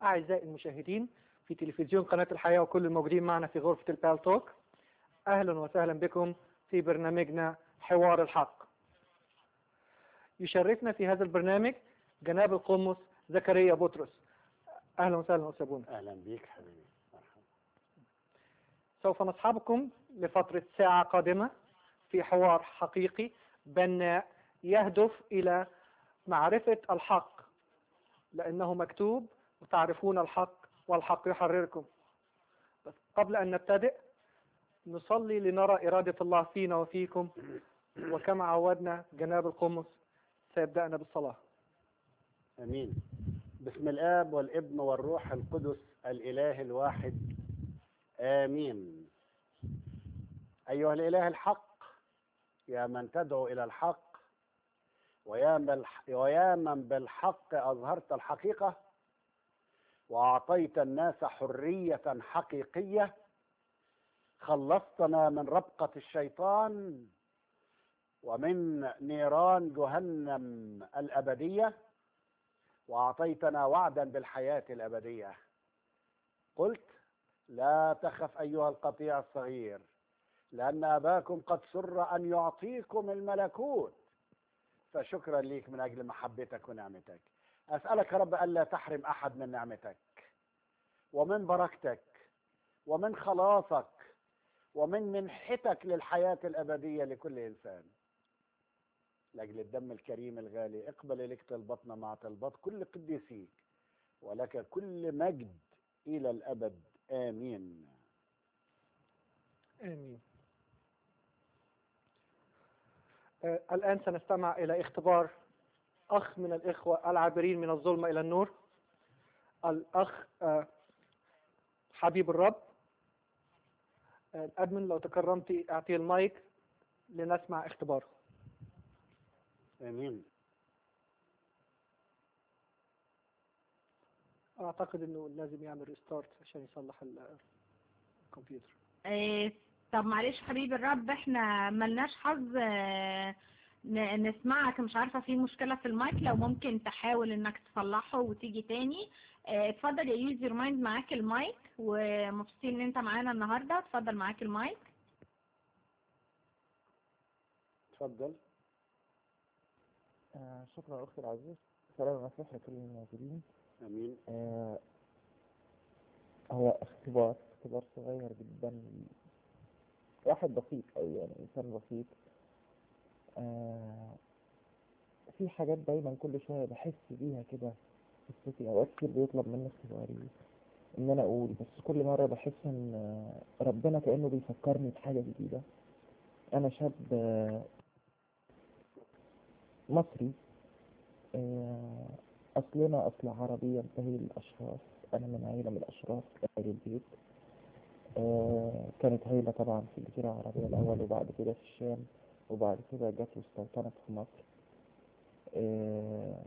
أعزائي المشاهدين في تلفزيون قناة الحياة وكل الموجودين معنا في غرفة البال توك أهلا وسهلا بكم في برنامجنا حوار الحق يشرفنا في هذا البرنامج جناب القمص زكريا بطرس أهلا وسهلا أستاذ بونا اهلا بيك حبيبي مرحبا سوف نصحبكم لفترة ساعة قادمة في حوار حقيقي بناء يهدف إلى معرفة الحق لأنه مكتوب وتعرفون الحق والحق يحرركم بس قبل أن نبتدئ نصلي لنرى إرادة الله فينا وفيكم وكما عودنا جناب القمص سيبدأنا بالصلاة امين بسم الاب والابن والروح القدس الاله الواحد امين ايها الاله الحق يا من تدعو الى الحق ويا من ويا من بالحق اظهرت الحقيقه واعطيت الناس حريه حقيقيه خلصتنا من ربقه الشيطان ومن نيران جهنم الابديه واعطيتنا وعدا بالحياه الابديه قلت لا تخف ايها القطيع الصغير لان اباكم قد سر ان يعطيكم الملكوت فشكرا ليك من اجل محبتك ونعمتك اسالك يا رب الا تحرم احد من نعمتك ومن بركتك ومن خلاصك ومن منحتك للحياه الابديه لكل انسان لاجل الدم الكريم الغالي اقبل اليك طلبتنا مع طلبات كل قديسيك ولك كل مجد الى الابد امين آمين آه، الآن سنستمع إلى اختبار أخ من الإخوة العابرين من الظلمة إلى النور الأخ آه، حبيب الرب آه، الأدمن لو تكرمتي أعطيه المايك لنسمع اختباره امين أعتقد إنه لازم يعمل ريستارت عشان يصلح ال- الكمبيوتر إيه، طب معلش حبيب الرب احنا ملناش حظ آه، ن- نسمعك مش عارفة في مشكلة في المايك لو ممكن تحاول انك تصلحه وتيجي تاني آه، اتفضل يا يوزر مايند معاك المايك ومبسوطين ان انت معانا النهاردة اتفضل معاك المايك اتفضل آه شكرا أختي العزيز سلام المسيح لكل الموجودين امين آه هو اختبار اختبار صغير جدا واحد بسيط أو يعني إنسان بسيط آه في حاجات دايما كل شوية بحس بيها كده في صوتي أوقات كتير بيطلب مني اختباري إن أنا أقول بس كل مرة بحس إن آه، ربنا كأنه بيفكرني بحاجة جديدة أنا شاب آه، مصري آه، أصلنا أصل عربي ينتهي للأشراف أنا من عيلة من الأشراف أهل البيت آه، كانت عيلة طبعا في الجزيرة العربية الأول وبعد كده في الشام وبعد كده جت واستوطنت في مصر آه،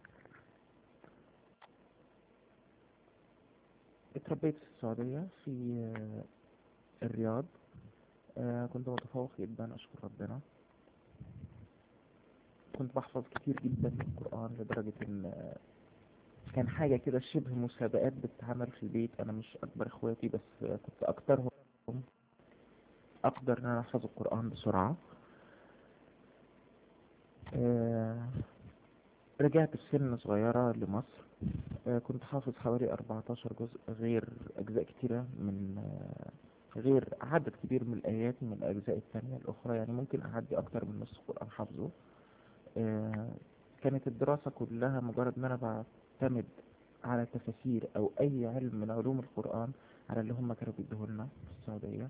اتربيت في السعودية في آه، الرياض آه، كنت متفوق جدا أشكر ربنا كنت بحفظ كتير جدا من القرآن لدرجة إن آه، كان حاجة كده شبه مسابقات بتتعمل في البيت أنا مش أكبر إخواتي بس آه، كنت أكترهم أقدر إن أنا أحفظ القرآن بسرعة آه، رجعت في سن صغيرة لمصر آه، كنت حافظ حوالي 14 جزء غير أجزاء كتيرة من آه، غير عدد كبير من الآيات من الأجزاء الثانية الأخرى يعني ممكن أعدي أكتر من نص القرآن حافظه آه، كانت الدراسة كلها مجرد ان انا بعتمد على تفاسير او اي علم من علوم القرآن على اللي هم كانوا بيدوهولنا في السعودية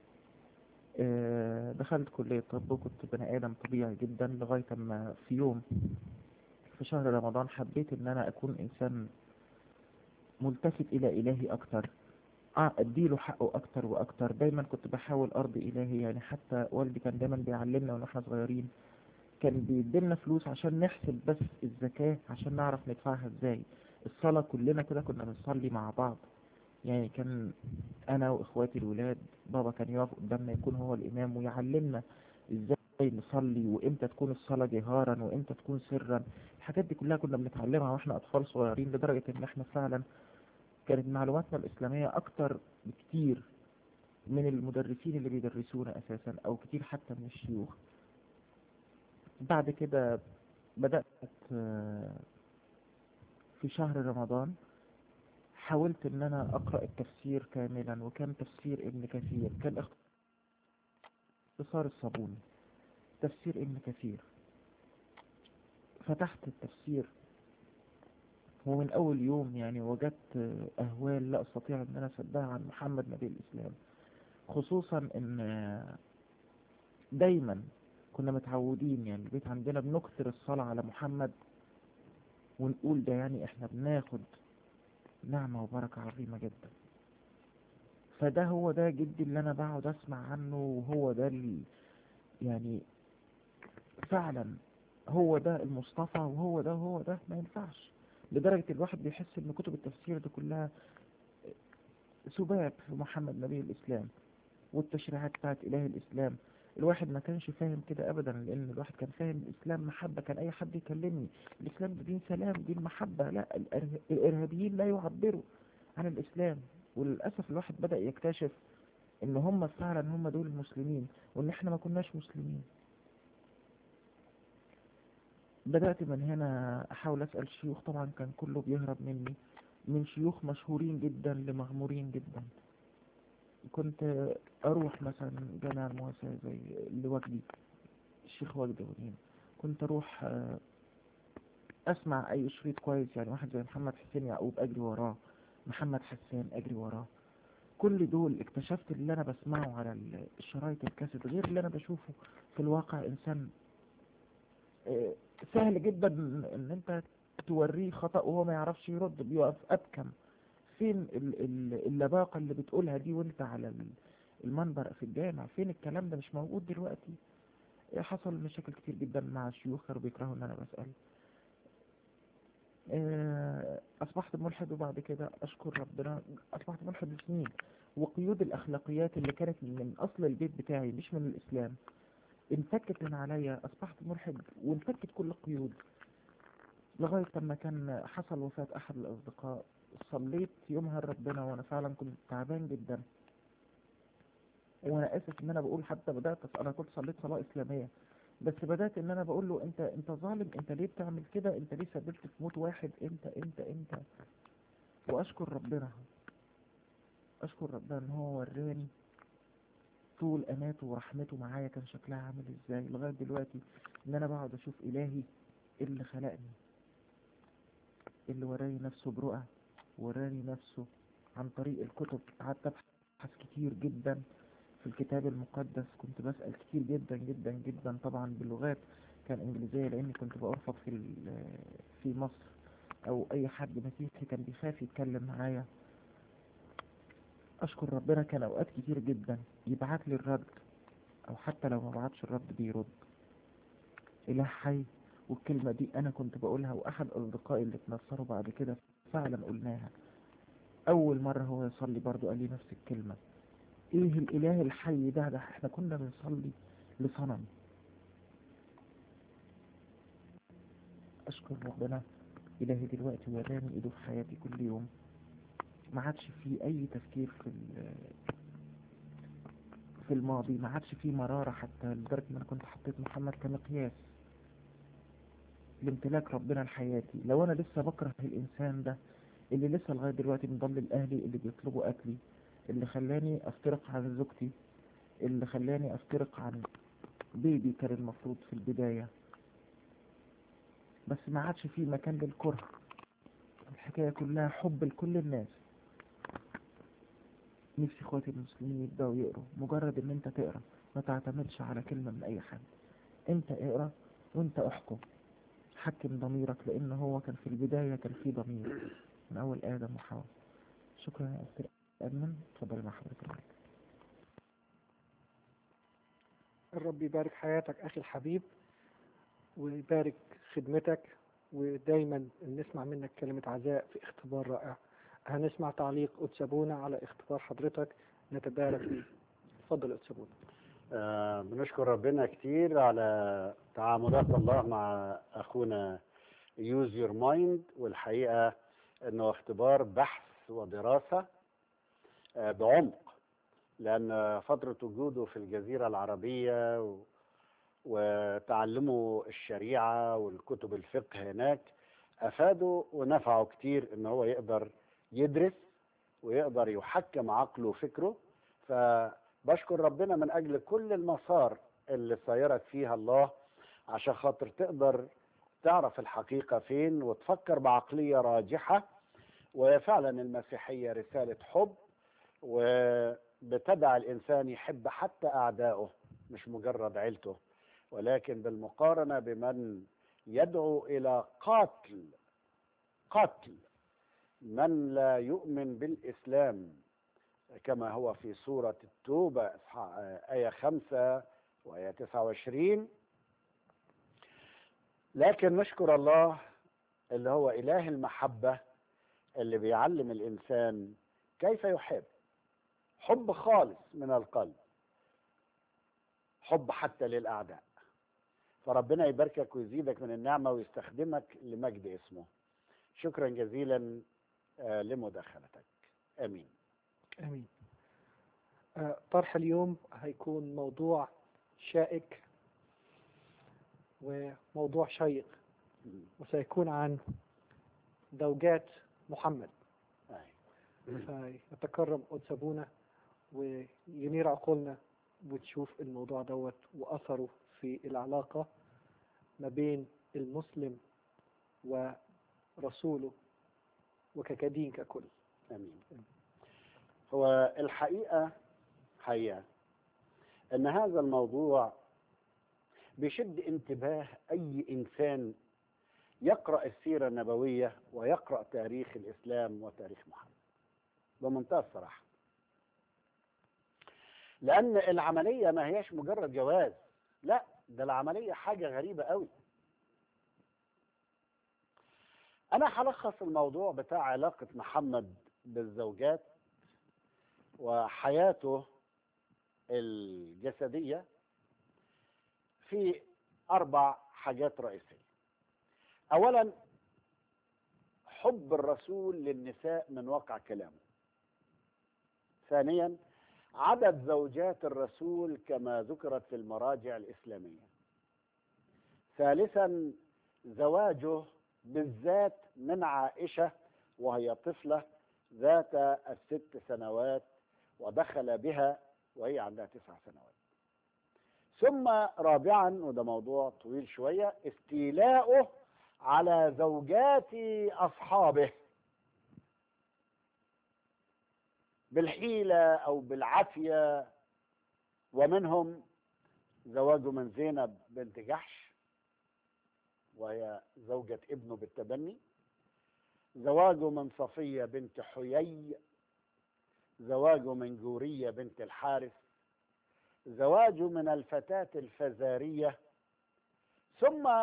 آه، دخلت كلية طب وكنت بني ادم طبيعي جدا لغاية ما في يوم في شهر رمضان حبيت ان انا اكون انسان ملتفت الى الهي اكتر آه، اديله حقه اكتر واكتر دايما كنت بحاول ارضي الهي يعني حتى والدي كان دايما بيعلمنا واحنا صغيرين كان بيديلنا فلوس عشان نحسب بس الزكاة عشان نعرف ندفعها ازاي الصلاة كلنا كده كنا بنصلي مع بعض يعني كان انا واخواتي الولاد بابا كان يقف قدامنا يكون هو الامام ويعلمنا ازاي نصلي وامتى تكون الصلاة جهارا وامتى تكون سرا الحاجات دي كلها كنا بنتعلمها واحنا اطفال صغيرين لدرجة ان احنا فعلا كانت معلوماتنا الإسلامية أكتر بكتير من المدرسين اللي بيدرسونا أساسا أو كتير حتى من الشيوخ بعد كده بدأت آه، في شهر رمضان حاولت ان انا اقرأ التفسير كاملا وكان تفسير ابن كثير كان اختصار الصابوني تفسير ابن كثير فتحت التفسير ومن اول يوم يعني وجدت اهوال لا استطيع ان انا اسدها عن محمد نبي الاسلام خصوصا ان دايما كنا متعودين يعني البيت عندنا بنكثر الصلاة على محمد ونقول ده يعني احنا بناخد نعمة وبركة عظيمة جدا فده هو ده جدي اللي انا بقعد اسمع عنه وهو ده اللي يعني فعلا هو ده المصطفى وهو ده هو ده ما ينفعش لدرجة الواحد بيحس ان كتب التفسير دي كلها سباب في محمد نبي الاسلام والتشريعات بتاعت اله الاسلام الواحد ما كانش فاهم كده ابدا لان الواحد كان فاهم الاسلام محبة كان اي حد يكلمني الاسلام ده دين سلام دين محبة لا الإره- الارهابيين لا يعبروا عن الاسلام وللاسف الواحد بدأ يكتشف ان هم فعلا هم دول المسلمين وان احنا ما كناش مسلمين بدأت من هنا احاول اسأل شيوخ طبعا كان كله بيهرب مني من شيوخ مشهورين جدا لمغمورين جدا كنت اروح مثلا جامع المواساة زي لوجدي الشيخ وجدي غنيم كنت اروح آه، اسمع اي شريط كويس يعني واحد زي محمد حسين يعقوب اجري وراه محمد حسان اجري وراه كل دول اكتشفت اللي انا بسمعه على ال- الشرايط الكاسيت غير اللي انا بشوفه في الواقع انسان آه، سهل جدا ان انت توريه خطأ وهو ما يعرفش يرد بيقف ابكم فين ال- ال- اللباقة اللي بتقولها دي وانت على ال- المنبر في الجامع فين الكلام ده مش موجود دلوقتي إيه حصل مشاكل كتير جدا مع الشيوخ كانوا بيكرهوا ان انا بسأل آه، اصبحت ملحد وبعد كده اشكر ربنا اصبحت ملحد لسنين وقيود الاخلاقيات اللي كانت من اصل البيت بتاعي مش من الاسلام انفكت من عليا اصبحت ملحد وانفكت كل القيود لغاية لما كان حصل وفاة احد الاصدقاء صليت يومها لربنا وانا فعلا كنت تعبان جدا وانا اسف ان انا بقول حتى بدات أس- انا كنت صليت صلاه اسلاميه بس بدات ان انا بقول له انت انت ظالم انت ليه بتعمل كده انت ليه سببت في موت واحد انت انت انت واشكر ربنا اشكر ربنا ان هو وراني طول اماته ورحمته معايا كان شكلها عامل ازاي لغايه دلوقتي ان انا بقعد اشوف الهي اللي خلقني اللي وراني نفسه برؤى وراني نفسه عن طريق الكتب قعدت ابحث كتير جدا في الكتاب المقدس كنت بسأل كتير جدا جدا جدا طبعا بلغات كان انجليزية لاني كنت بأرفض في ال- في مصر او اي حد مسيحي كان بيخاف يتكلم معايا اشكر ربنا كان اوقات كتير جدا يبعت لي الرد او حتى لو ما بعتش الرد بيرد اله حي والكلمة دي انا كنت بقولها واحد اصدقائي اللي اتنصروا بعد كده فعلا قلناها اول مرة هو يصلي برضو قال لي نفس الكلمة ايه الاله الحي ده ده احنا كنا بنصلي لصنم اشكر ربنا الهي دلوقتي وراني ايده في حياتي كل يوم ما عادش فيه اي تفكير في ال- في الماضي ما عادش فيه مرارة حتى لدرجة ان انا كنت حطيت محمد كمقياس لامتلاك ربنا لحياتي لو انا لسه بكره الانسان ده اللي لسه لغاية دلوقتي مضلل اهلي اللي بيطلبوا قتلي اللي خلاني افترق عن زوجتي اللي خلاني افترق عن بيبي كان المفروض في البداية بس ما عادش فيه مكان للكره الحكاية كلها حب لكل الناس نفسي اخواتي المسلمين يبدأوا يقروا مجرد ان انت تقرا ما تعتمدش على كلمة من اي حد انت اقرا وانت احكم حكم ضميرك لان هو كان في البداية كان فيه ضمير من اول ادم وحواء شكرا يا استاذ ادمن اتفضل مع حضرتك المايك. الرب يبارك حياتك أخي الحبيب ويبارك خدمتك ودايما نسمع منك كلمة عزاء في اختبار رائع هنسمع تعليق أتسابونا على اختبار حضرتك نتبارك فيه اتفضل أتسابونا آه، بنشكر ربنا كتير على تعاملات الله مع اخونا يوز يور مايند والحقيقه انه اختبار بحث بحث ودراسة آه، بعمق لأن فترة وجوده في الجزيرة العربية و- وتعلمه الشريعة والكتب الفقه هناك أفاده ونفعه كتير إن هو يقدر يدرس ويقدر يحكم عقله وفكره فبشكر ربنا من أجل كل المسار اللي سيرك فيها الله عشان خاطر تقدر تعرف الحقيقة فين وتفكر بعقلية راجحة وفعلا المسيحية رسالة حب وبتدع الإنسان يحب حتى أعدائه مش مجرد عيلته ولكن بالمقارنة بمن يدعو إلى قتل قتل من لا يؤمن بالإسلام كما هو في سورة التوبة إصحاح- آية خمسة وآية 29 لكن نشكر الله اللي هو إله المحبة اللي بيعلم الإنسان كيف يحب حب خالص من القلب حب حتى للأعداء فربنا يباركك ويزيدك من النعمة ويستخدمك لمجد اسمه شكرا جزيلا آه، لمداخلتك آمين امين آه، طرح اليوم هيكون موضوع شائك وموضوع شيق وسيكون عن زوجات محمد أي. فيتكرم قدس ابونا وينير عقولنا وتشوف الموضوع دوت واثره في العلاقه ما بين المسلم ورسوله وككدين ككل امين هو الحقيقه حقيقه ان هذا الموضوع بيشد انتباه اي انسان يقرا السيره النبويه ويقرا تاريخ الاسلام وتاريخ محمد بمنتهى الصراحه لان العمليه ما هياش مجرد جواز لا ده العمليه حاجه غريبه قوي انا هلخص الموضوع بتاع علاقه محمد بالزوجات وحياته الجسديه في اربع حاجات رئيسيه اولا حب الرسول للنساء من واقع كلامه ثانيا عدد زوجات الرسول كما ذكرت في المراجع الاسلاميه ثالثا زواجه بالذات من عائشه وهي طفله ذات الست سنوات ودخل بها وهي عندها تسع سنوات ثم رابعا وده موضوع طويل شويه استيلاؤه على زوجات اصحابه بالحيله او بالعافيه ومنهم زواجه من زينب بنت جحش وهي زوجة ابنه بالتبني زواجه من صفية بنت حيي زواجه من جورية بنت الحارث زواجه من الفتاة الفزارية ثم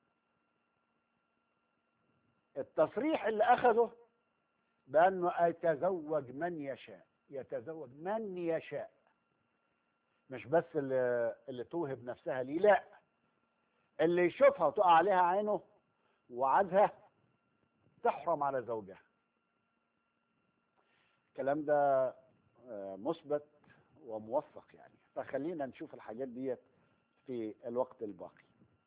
التصريح اللي أخذه بأنه يتزوج من يشاء يتزوج من يشاء مش بس اللي, اللي توهب نفسها ليه لا اللي يشوفها وتقع عليها عينه وعادها تحرم على زوجها الكلام ده آه، مثبت وموثق يعني فخلينا نشوف الحاجات ديت في الوقت الباقي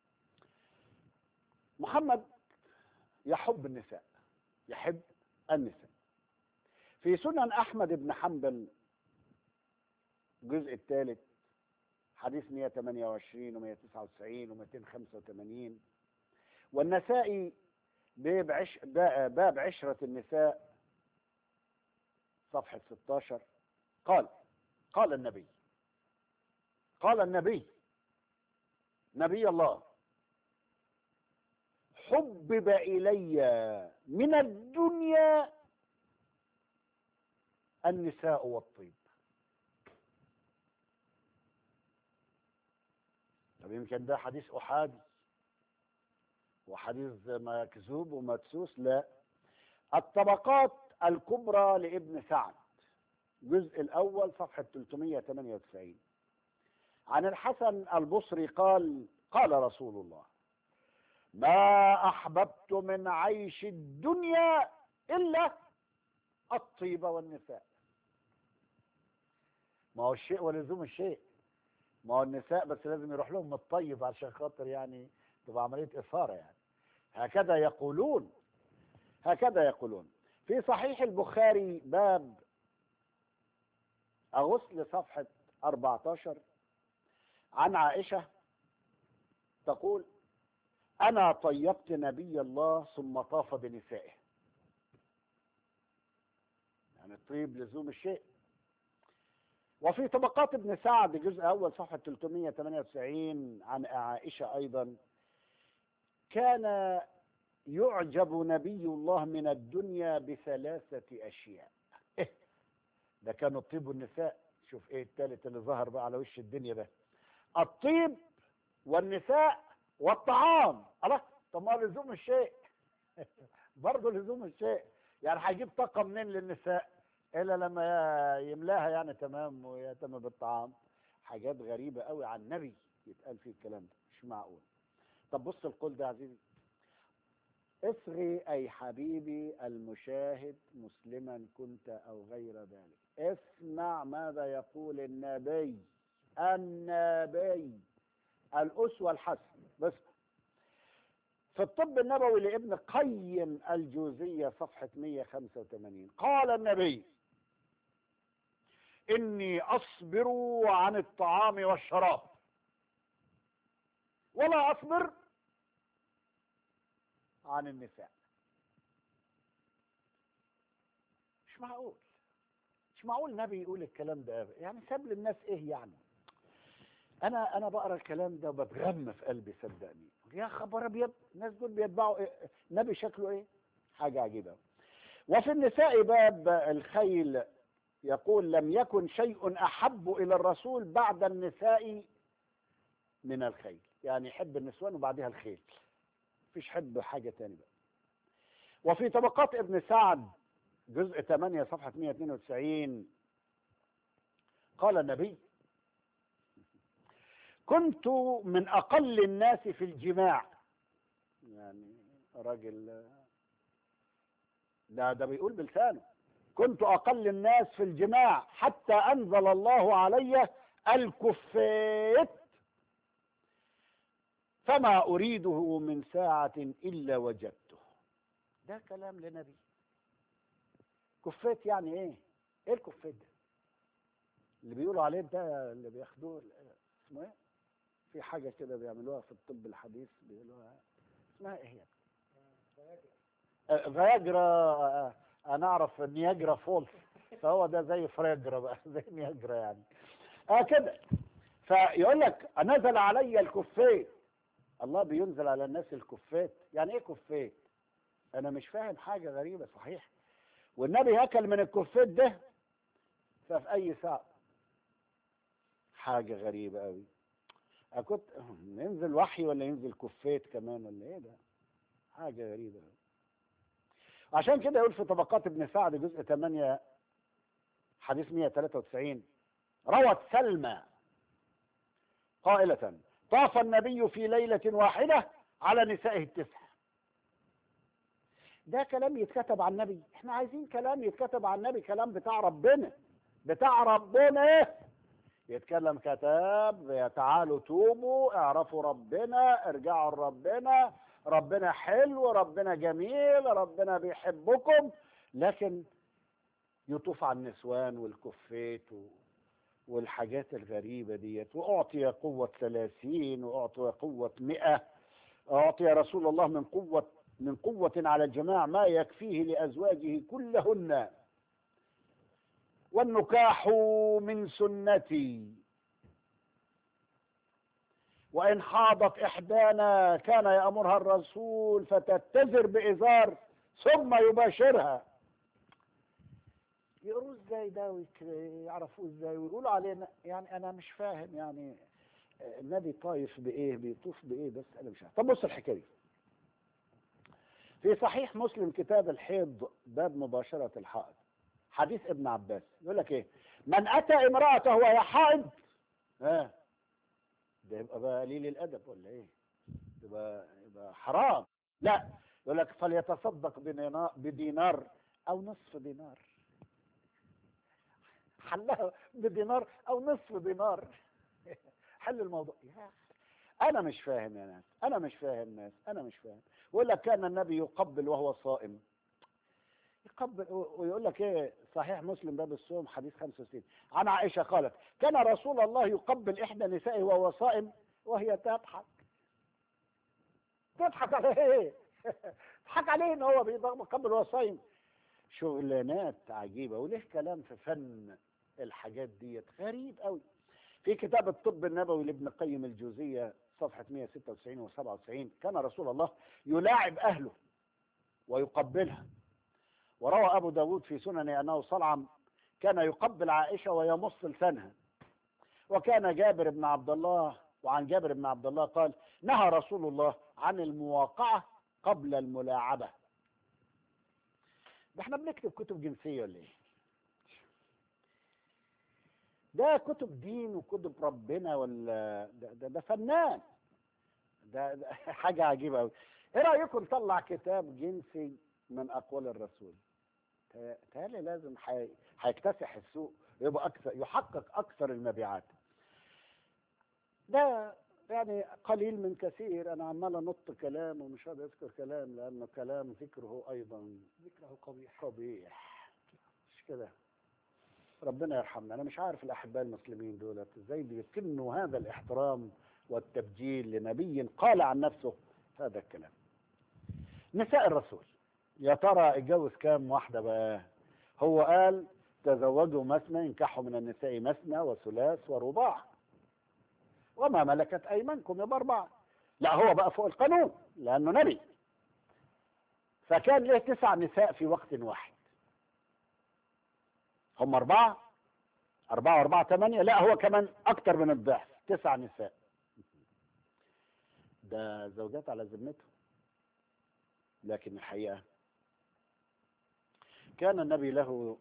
محمد يحب النساء يحب النساء في سنن احمد بن حنبل الجزء الثالث حديث 128 و199 و285 والنسائي باب عش باب عشرة النساء صفحة 16 قال قال النبي قال النبي نبي الله حبب إلي من الدنيا النساء والطيب طب يمكن ده حديث أحادي وحديث مكذوب ومدسوس لا الطبقات الكبرى لابن سعد الجزء الأول صفحة 398 عن الحسن البصري قال قال رسول الله ما أحببت من عيش الدنيا إلا الطيب والنساء ما هو الشيء ولزوم الشيء ما هو النساء بس لازم يروح لهم الطيب عشان خاطر يعني تبقى عملية إثارة يعني هكذا يقولون هكذا يقولون في صحيح البخاري باب أغسل صفحة 14 عن عائشة تقول أنا طيبت نبي الله ثم طاف بنسائه يعني الطيب لزوم الشيء وفي طبقات ابن سعد جزء أول صفحة 398 عن عائشة أيضا كان يعجب نبي الله من الدنيا بثلاثة أشياء إيه ده كانوا الطيب والنساء شوف ايه الثالث اللي ظهر بقى على وش الدنيا ده الطيب والنساء والطعام الله طب ما لزوم الشيء برضه لزوم الشيء يعني هيجيب طاقه منين للنساء الا لما يملاها يعني تمام ويهتم بالطعام حاجات غريبه قوي عن النبي يتقال فيه الكلام ده مش معقول طب بص القول ده يا عزيزي اصغي اي حبيبي المشاهد مسلما كنت او غير ذلك اسمع ماذا يقول النبي النبي الاسوه الحسنه بس في الطب النبوي لابن قيم الجوزية صفحة 185 قال النبي إني أصبر عن الطعام والشراب ولا أصبر عن النساء مش معقول مش معقول النبي يقول الكلام ده يعني ساب للناس ايه يعني انا انا بقرا الكلام ده وبتغم في قلبي صدقني يا خبر ابيض الناس دول بيتبعوا إيه؟ النبي شكله ايه حاجه عجيبه وفي النساء باب الخيل يقول لم يكن شيء احب الى الرسول بعد النساء من الخيل يعني يحب النسوان وبعدها الخيل مفيش حب حاجه تاني بقى وفي طبقات ابن سعد جزء 8 صفحه 192 قال النبي كنت من أقل الناس في الجماع يعني راجل ده ده بيقول بلسانه كنت أقل الناس في الجماع حتى أنزل الله علي الكفيت فما أريده من ساعة إلا وجدته ده كلام لنبي كفيت يعني إيه؟ إيه الكفيت ده؟ اللي بيقولوا عليه ده اللي بياخدوه اسمه إيه؟ في حاجة كده بيعملوها في الطب الحديث بيقولوها اسمها ايه هي؟ آه، فياجرا آه، انا اعرف نياجرا فولس فهو ده زي فريجرا بقى زي نياجرا يعني اه كده فيقول لك نزل علي الكفيت الله بينزل على الناس الكفيت يعني ايه كفيت انا مش فاهم حاجة غريبة صحيح والنبي اكل من الكفيت ده ففي اي ساعة حاجة غريبة قوي كنت ينزل وحي ولا ينزل كفيت كمان ولا ايه ده حاجة غريبة عشان كده يقول في طبقات ابن سعد جزء 8 حديث 193 روت سلمى قائلة طاف النبي في ليلة واحدة على نسائه التسع ده كلام يتكتب عن النبي احنا عايزين كلام يتكتب عن النبي كلام بتاع ربنا بتاع ربنا يتكلم كتاب تعالوا توبوا اعرفوا ربنا ارجعوا لربنا ربنا حلو ربنا جميل ربنا بيحبكم لكن يطوف على النسوان والكفيت و... والحاجات الغريبة ديت وأعطي قوة ثلاثين وأعطي قوة مئة أعطي رسول الله من قوة من قوة على الجماع ما يكفيه لأزواجه كلهن والنكاح من سنتي وإن حاضت إحدانا كان يأمرها الرسول فتتزر بإزار ثم يباشرها يقولوا ازاي ده ويعرفوه ازاي ويقولوا علينا يعني انا مش فاهم يعني النبي طايف بايه بيطوف بايه بس انا مش عارف طب بص الحكايه في صحيح مسلم كتاب الحيض باب مباشره الحائض حديث ابن عباس يقول لك ايه من اتى امراته وهي حائض ها ده يبقى بقى قليل الادب ولا ايه يبقى يبقى حرام لا يقول لك فليتصدق بدينار بدينار او نصف دينار حلها بدينار او نصف دينار حل الموضوع يا انا مش فاهم يا ناس انا مش فاهم ناس انا مش فاهم ويقول لك كان النبي يقبل وهو صائم يقبل ويقول لك ايه صحيح مسلم باب الصوم حديث 65 عن عائشه قالت كان رسول الله يقبل احدى نسائه وهو صائم وهي تضحك تضحك على ايه تضحك عليه ان هو بيقبل وهو صايم شغلانات عجيبه وليه كلام في فن الحاجات ديت غريب قوي في كتاب الطب النبوي لابن قيم الجوزيه صفحه 196 و 97 كان رسول الله يلاعب اهله ويقبلها وروى أبو داود في سننه أنه صلعم كان يقبل عائشة ويمص لسانها وكان جابر بن عبد الله وعن جابر بن عبد الله قال نهى رسول الله عن المواقعة قبل الملاعبة ده احنا بنكتب كتب جنسية ولا ايه ده كتب دين وكتب ربنا ولا ده, ده, ده فنان ده, ده حاجة عجيبة أوي ايه رأيكم نطلع كتاب جنسي من أقوال الرسول تهيألي لازم حي... هيكتسح السوق يبقى أكثر يحقق أكثر المبيعات ده يعني قليل من كثير أنا عمال أنط كلام ومش قادر أذكر كلام لأنه كلام ذكره أيضا ذكره قبيح قبيح مش كده ربنا يرحمنا أنا مش عارف الأحباء المسلمين دولت إزاي بيكنوا هذا الاحترام والتبجيل لنبي قال عن نفسه هذا الكلام نساء الرسول يا ترى اتجوز كام واحدة بقى هو قال تزوجوا مثنى ينكحوا من النساء مثنى وثلاث ورباع وما ملكت أيمانكم يبقى أربعة لا هو بقى فوق القانون لأنه نبي فكان له تسع نساء في وقت واحد هم أربعة أربعة وأربعة ثمانية لا هو كمان أكتر من الضعف تسع نساء ده زوجات على ذمته لكن الحقيقة كان النبي له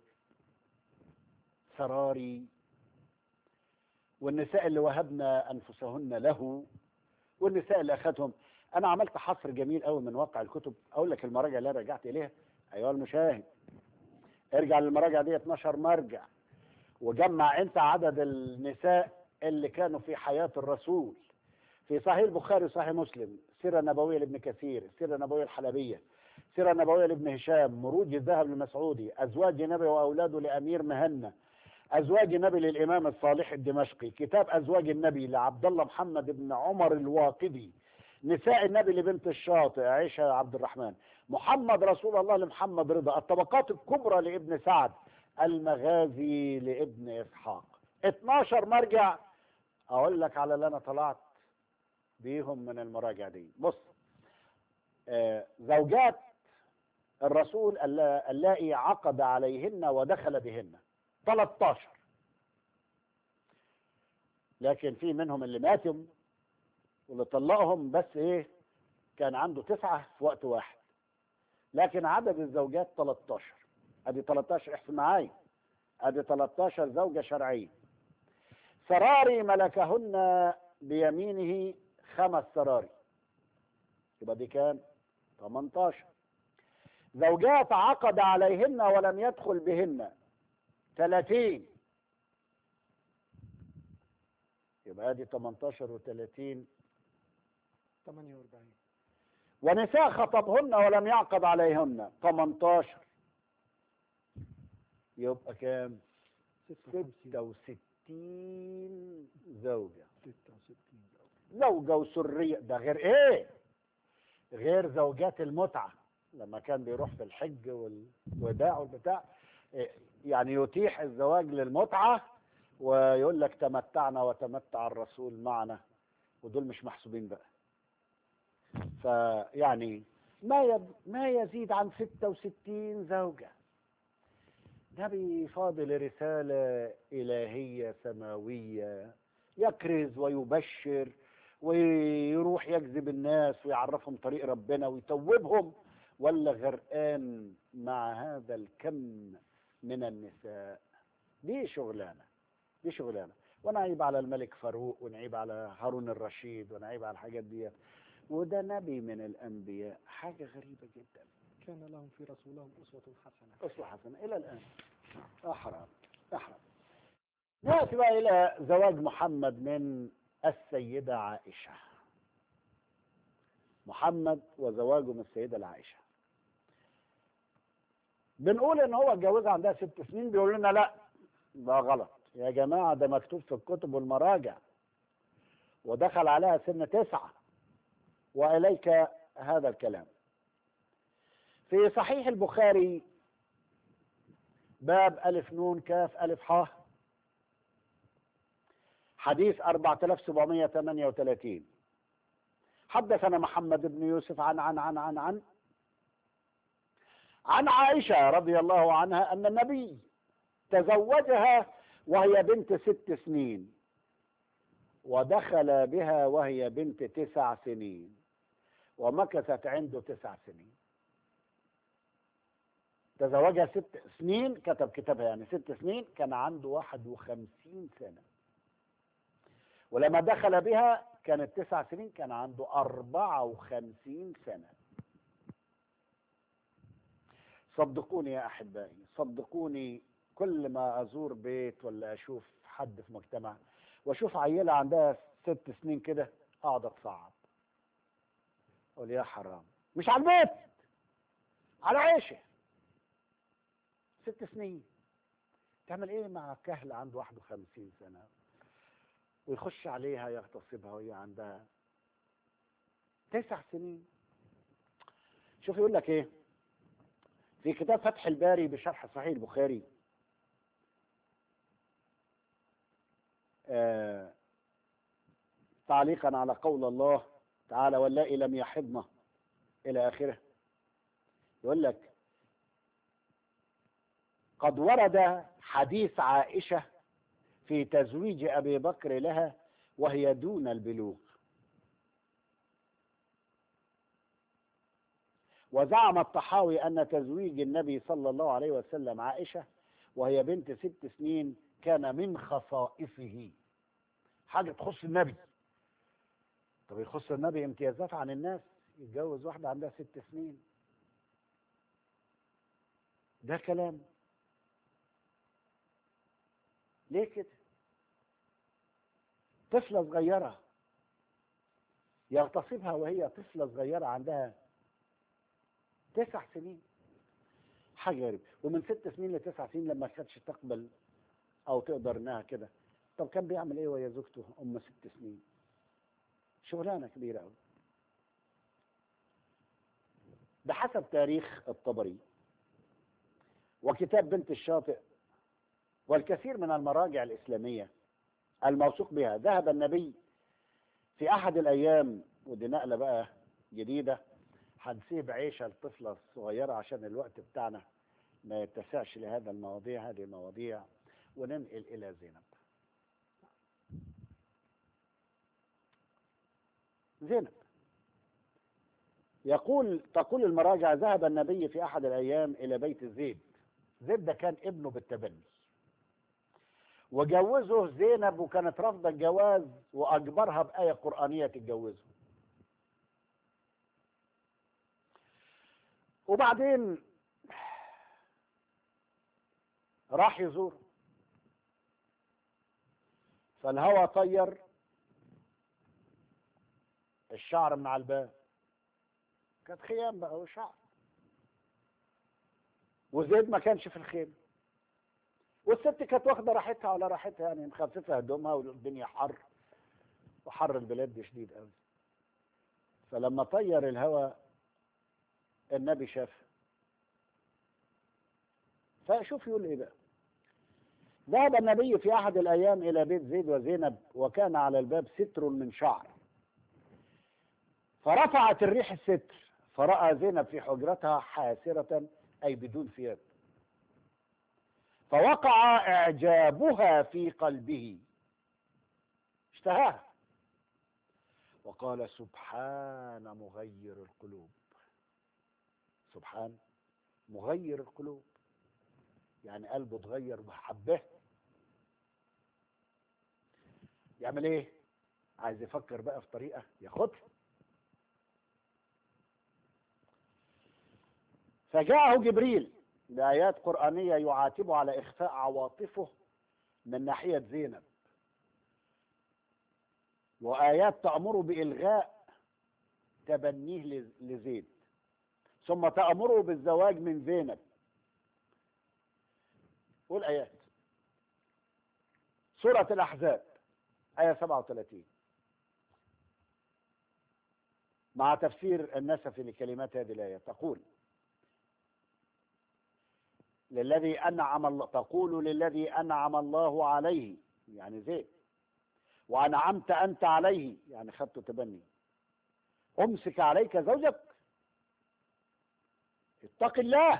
سراري والنساء اللي وهبنا أنفسهن له والنساء اللي أخذهم أنا عملت حصر جميل قوي من واقع الكتب أقول لك المراجع اللي أنا رجعت إليها أيها المشاهد ارجع للمراجع دي 12 مرجع وجمع أنت عدد النساء اللي كانوا في حياة الرسول في صحيح البخاري وصحيح مسلم سيرة نبوية لابن كثير سيرة نبوية الحلبية سيرة نبوية لابن هشام مروج الذهب للمسعودي أزواج نبي وأولاده لأمير مهنا أزواج النبي للإمام الصالح الدمشقي كتاب أزواج النبي لعبد الله محمد بن عمر الواقدي نساء النبي لبنت الشاطئ عائشة عبد الرحمن محمد رسول الله لمحمد رضا الطبقات الكبرى لابن سعد المغازي لابن إسحاق 12 مرجع أقول لك على اللي أنا طلعت بيهم من المراجع دي بص آه زوجات الرسول اللائي عقد عليهن ودخل بهن 13 لكن في منهم اللي ماتوا واللي طلقهم بس ايه كان عنده تسعة في وقت واحد لكن عدد الزوجات 13 ادي 13 احسن معايا ادي 13 زوجة شرعية سراري ملكهن بيمينه خمس سراري يبقى دي كام 18 زوجات عقد عليهن ولم يدخل بهن 30 يبقى دي 18 و30 48 ونساء خطبهن ولم يعقد عليهن 18 يبقى كام 66 66 زوجة 66 زوجة وسرية ده غير ايه غير زوجات المتعة لما كان بيروح في الحج والوداع والبتاع إيه، يعني يتيح الزواج للمتعة ويقول لك تمتعنا وتمتع الرسول معنا ودول مش محسوبين بقى فيعني ما يب ما يزيد عن 66 زوجة نبي فاضل رسالة إلهية سماوية يكرز ويبشر ويروح يجذب الناس ويعرفهم طريق ربنا ويتوبهم ولا غرقان مع هذا الكم من النساء دي شغلانة دي شغلانة ونعيب على الملك فاروق ونعيب على هارون الرشيد ونعيب على الحاجات دي وده نبي من الأنبياء حاجة غريبة جدا كان لهم في رسولهم أسوة حسنة أسوة حسنة إلى الآن أحرم أحرم نأتي بقى إلى زواج محمد من السيدة عائشة محمد وزواجه من السيدة عائشة بنقول ان هو اتجوزها عندها ست سنين بيقول لنا لا ده غلط يا جماعة ده مكتوب في الكتب والمراجع ودخل عليها سن تسعة وإليك هذا الكلام في صحيح البخاري باب ألف نون كاف ألف حاء حديث 4738 حدثنا محمد بن يوسف عن عن عن عن عن عن عائشة رضي الله عنها أن النبي تزوجها وهي بنت ست سنين ودخل بها وهي بنت تسع سنين ومكثت عنده تسع سنين تزوجها ست سنين كتب كتابها يعني ست سنين كان عنده واحد وخمسين سنة ولما دخل بها كانت تسع سنين كان عنده أربعة وخمسين سنة صدقوني يا أحبائي صدقوني كل ما أزور بيت ولا أشوف حد في مجتمع وأشوف عيلة عندها ست سنين كده أقعد أتصعب أقول يا حرام مش على البيت على عيشه ست سنين تعمل ايه مع كهل عنده 51 سنة ويخش عليها يغتصبها وهي عندها تسع سنين شوف يقول لك ايه في كتاب فتح الباري بشرح صحيح البخاري آه تعليقا على قول الله تعالى واللائي لم يحضن الى اخره يقول لك قد ورد حديث عائشة في تزويج أبي بكر لها وهي دون البلوغ وزعم الطحاوي أن تزويج النبي صلى الله عليه وسلم عائشة وهي بنت ست سنين كان من خصائصه حاجة تخص النبي طب يخص النبي امتيازات عن الناس يتجوز واحدة عندها ست سنين ده كلام ليه كده طفلة صغيرة يغتصبها وهي طفلة صغيرة عندها تسع سنين حاجة غريبة ومن ست سنين لتسع سنين لما كانتش تقبل أو تقدر إنها كده طب كان بيعمل إيه وهي زوجته أم ست سنين شغلانة كبيرة أوي بحسب تاريخ الطبري وكتاب بنت الشاطئ والكثير من المراجع الإسلامية الموثوق بها ذهب النبي في أحد الأيام ودي نقلة بقى جديدة هنسيب عيشة الطفلة الصغيرة عشان الوقت بتاعنا ما يتسعش لهذا المواضيع هذه المواضيع وننقل إلى زينب زينب يقول تقول المراجع ذهب النبي في أحد الأيام إلى بيت زيد زيد ده كان ابنه بالتبني وجوزه زينب وكانت رافضه الجواز واجبرها بايه قرانيه تتجوزه وبعدين راح يزور فالهوى طير الشعر من على الباب كانت خيام بقى وشعر وزيد ما كانش في الخيمه والست كانت واخده راحتها على راحتها يعني مخففه هدومها والدنيا حر وحر البلاد دي شديد قوي فلما طير الهواء النبي شاف فشوف يقول ايه بقى ذهب النبي في احد الايام الى بيت زيد وزينب وكان على الباب ستر من شعر فرفعت الريح الستر فراى زينب في حجرتها حاسره اي بدون ثياب فوقع اعجابها في قلبه اشتهاها وقال سبحان مغير القلوب سبحان مغير القلوب يعني قلبه اتغير وحبه يعمل ايه عايز يفكر بقى في طريقه ياخدها فجاءه جبريل بآيات قرآنية يعاتبه على إخفاء عواطفه من ناحية زينب وآيات تأمره بإلغاء تبنيه لز- لزيد ثم تأمره بالزواج من زينب والآيات سورة الأحزاب آية 37 مع تفسير النسفي لكلمات هذه الآية تقول للذي أنعم الله تقول للذي أنعم الله عليه يعني زيد وأنعمت أنت عليه يعني خدت تبني أمسك عليك زوجك اتق الله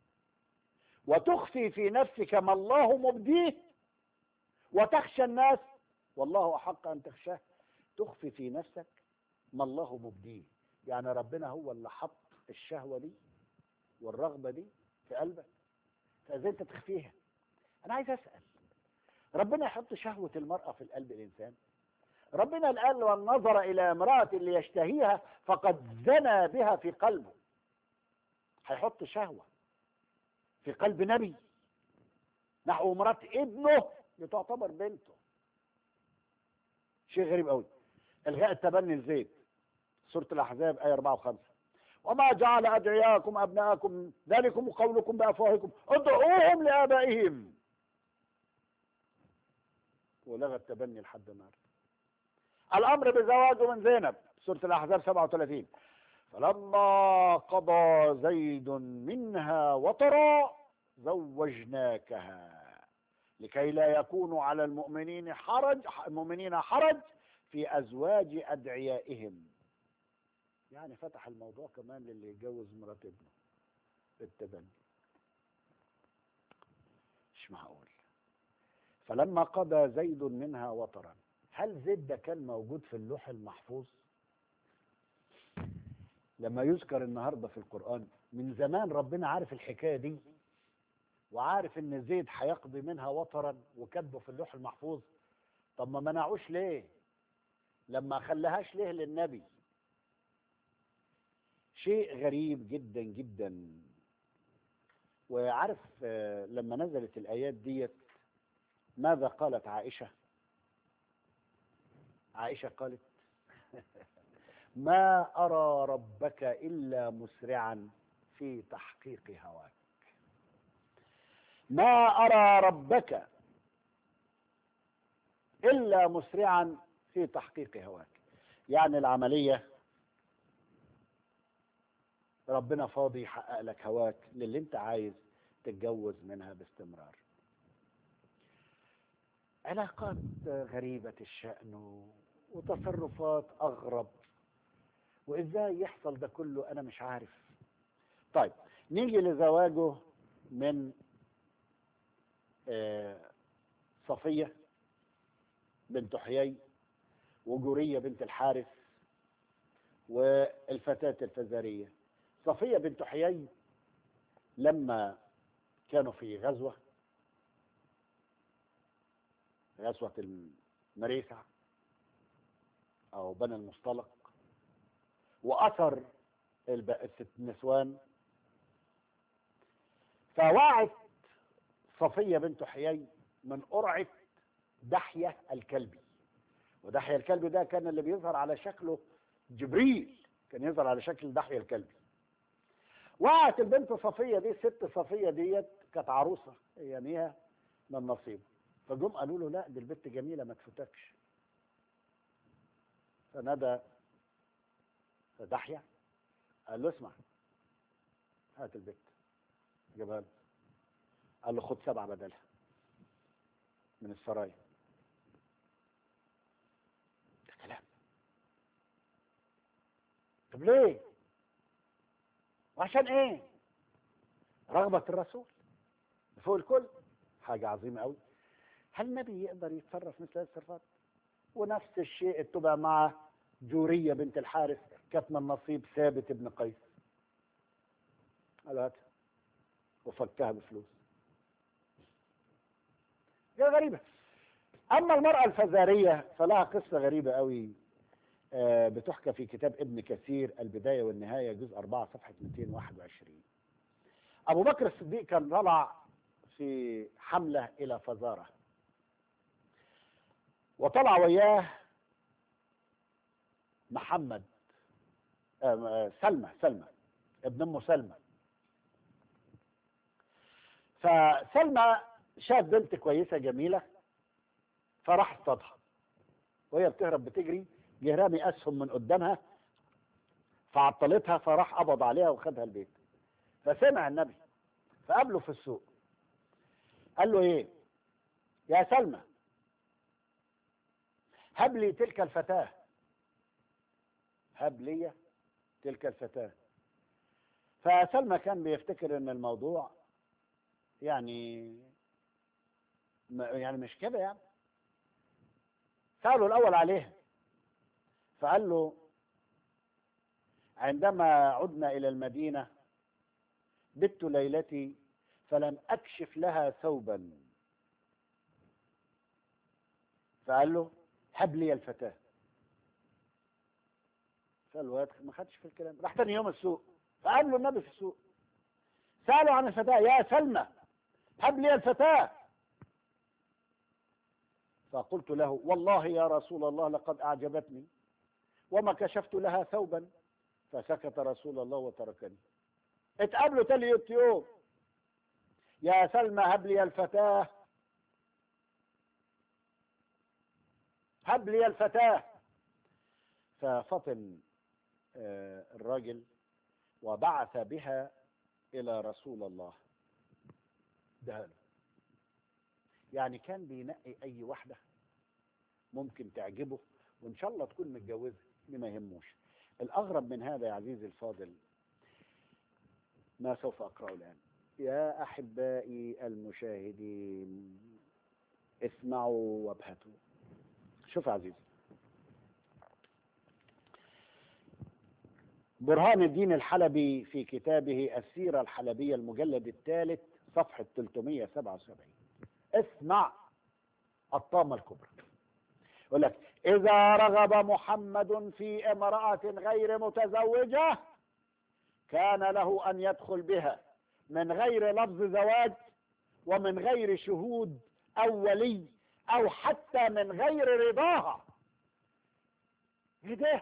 وتخفي في نفسك ما الله مبديه وتخشى الناس والله أحق أن تخشاه تخفي في نفسك ما الله مبديه يعني ربنا هو اللي حط الشهوة دي والرغبة دي في قلبك فازاي انت تخفيها انا عايز اسال ربنا يحط شهوه المراه في القلب الانسان ربنا قال من نظر الى امراه ليشتهيها فقد زنى بها في قلبه هيحط شهوه في قلب نبي نحو مرات ابنه لتعتبر بنته شيء غريب قوي الغاء التبني لزيد سوره الاحزاب ايه 4 و5 وما جعل أدعياكم أبناءكم ذلكم قولكم بأفواهكم ادعوهم لآبائهم ولغى التبني لحد النهارده الأمر بزواجه من زينب سورة الأحزاب 37 فلما قضى زيد منها وطرا زوجناكها لكي لا يكون على المؤمنين حرج المؤمنين حرج في أزواج أدعيائهم يعني فتح الموضوع كمان للي يتجوز مرات ابنه بالتبني مش معقول فلما قضى زيد منها وطرا هل زيد ده كان موجود في اللوح المحفوظ لما يذكر النهارده في القرآن من زمان ربنا عارف الحكاية دي وعارف ان زيد هيقضي منها وطرا وكاتبه في اللوح المحفوظ طب ما منعوش ليه لما خلاهاش ليه للنبي شيء غريب جدا جدا وعارف آه، لما نزلت الآيات ديت ماذا قالت عائشة عائشة قالت ما أرى ربك إلا مسرعا في تحقيق هواك ما أرى ربك إلا مسرعا في تحقيق هواك يعني العملية ربنا فاضي يحقق لك هواك للي انت عايز تتجوز منها باستمرار علاقات غريبة الشأن وتصرفات أغرب وإزاي يحصل ده كله أنا مش عارف طيب نيجي لزواجه من آه، صفية بنت حيي وجورية بنت الحارث والفتاة الفزارية صفية بنت حيي لما كانوا في غزوة غزوة المريسع أو بني المصطلق وأثر الب- الست نسوان فوعت صفية بنت حيي من قرعة دحية الكلبي ودحية الكلبي ده كان اللي بيظهر على شكله جبريل كان يظهر على شكل دحية الكلبي وقعت البنت صفية دي الست صفية ديت كانت عروسة يميها من نصيب فجم قالوا له لا دي البنت جميلة ما تفوتكش فنادى دحية قال له اسمع هات البنت جابها له قال له خد سبعة بدلها من السرايا ده كلام طب ليه وعشان ايه رغبة الرسول فوق الكل حاجة عظيمة قوي هل النبي يقدر يتصرف مثل هذه التصرفات ونفس الشيء اتبع مع جورية بنت الحارث كانت من نصيب ثابت بن قيس قال هاتها وفكها بفلوس دي غريبة أما المرأة الفزارية فلها قصة غريبة قوي آه، بتحكى في كتاب ابن كثير البداية والنهاية جزء 4 صفحة 221 أبو بكر الصديق كان طلع في حملة إلى فزارة وطلع وياه محمد آه، آه، سلمى سلمى ابن ام سلمى فسلمى شاف بنت كويسه جميله فراح اصطادها وهي بتهرب بتجري جه رامي اسهم من قدامها فعطلتها فراح قبض عليها وخدها البيت فسمع النبي فقابله في السوق قال له ايه يا سلمى هب لي تلك الفتاة هب لي تلك الفتاة فسلمى كان بيفتكر ان الموضوع يعني ما- يعني مش كده يعني سأله الأول عليها فقال له عندما عدنا إلى المدينة بت ليلتي فلم أكشف لها ثوبا فقال له هب لي الفتاة فالواد ما خدش في الكلام راح تاني يوم السوق فقابله النبي في السوق سأله عن الفتاة يا سلمى هب لي الفتاة فقلت له والله يا رسول الله لقد أعجبتني وما كشفت لها ثوبا فسكت رسول الله وتركني اتقابلوا تاني يوم يا سلمى هب لي الفتاة هب لي الفتاة ففطن آه، الراجل وبعث بها إلى رسول الله ده يعني كان بينقي أي واحدة ممكن تعجبه وإن شاء الله تكون متجوزة اللي ما يهموش الأغرب من هذا يا عزيزي الفاضل ما سوف أقرأه الآن يا أحبائي المشاهدين اسمعوا وابهتوا شوف يا عزيزي برهان الدين الحلبي في كتابه السيرة الحلبية المجلد الثالث صفحة 377 اسمع الطامة الكبرى يقول لك إذا رغب محمد في امرأة غير متزوجة كان له أن يدخل بها من غير لفظ زواج ومن غير شهود أو ولي أو حتى من غير رضاها ايه ده